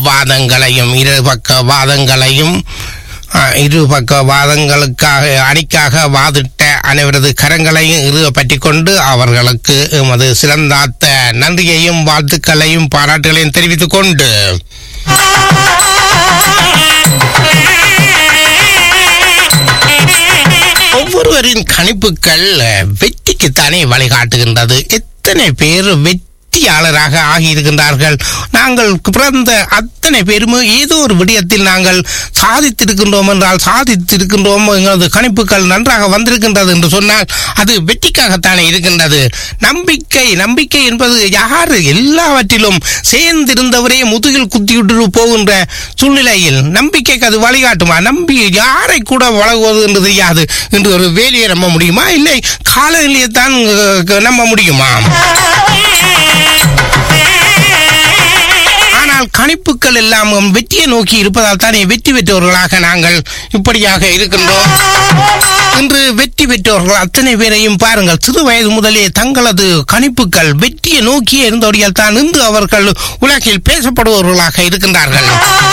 வாதங்களையும் இரு பக்க வாதங்களையும் அஹ், இரு பக்க வாதங்களுக்காக அணிக்காக வாதிட்ட அனைவரது கரங்களையும் இறுக பற்றி கொண்டு அவர்களுக்கு எமது சிறந்தாத்த நன்றியையும் வாழ்த்துக்களையும் பாராட்டுகளையும் தெரிவித்துக் கொண்டு ஒவ்வொருவரின் கணிப்புகள் அஹ், வெற்றிக்குத்தானே வழிகாட்டுகின்றது எத்தனை பேர் வெற்றியாளராக ஆகியிருக்கின்றார்கள் நாங்கள் பிறந்த அத்தனை பேருமே ஏதோ ஒரு விடயத்தில் நாங்கள் சாதித்திருக்கின்றோம் என்றால் சாதித்திருக்கின்றோம் எங்களது கணிப்புகள் நன்றாக வந்திருக்கின்றது என்று சொன்னால் அது வெற்றிக்காகத்தானே இருக்கின்றது நம்பிக்கை நம்பிக்கை என்பது யார் எல்லாவற்றிலும் சேர்ந்திருந்தவரே முதுகில் குத்திவிட்டு போகின்ற சூழ்நிலையில் நம்பிக்கைக்கு அது வழிகாட்டுமா நம்பி யாரை கூட வழங்குவது என்று தெரியாது என்று ஒரு வேலையை நம்ப முடியுமா இல்லை காலநிலையை தான் அஹ், நம்ப முடியுமா ஆனால் கணிப்புகள் எல்லாம் வெற்றியை நோக்கி இருப்பதால் தானே வெற்றி பெற்றவர்களாக நாங்கள் இப்படியாக இருக்கின்றோம் இன்று வெற்றி பெற்றவர்கள் அத்தனை பேரையும் பாருங்கள் சிறு வயது முதலே தங்களது கணிப்புகள் வெற்றியை நோக்கியே இருந்தபடியால் தான் இன்று அவர்கள் உலகில் பேசப்படுபவர்களாக இருக்கின்றார்கள்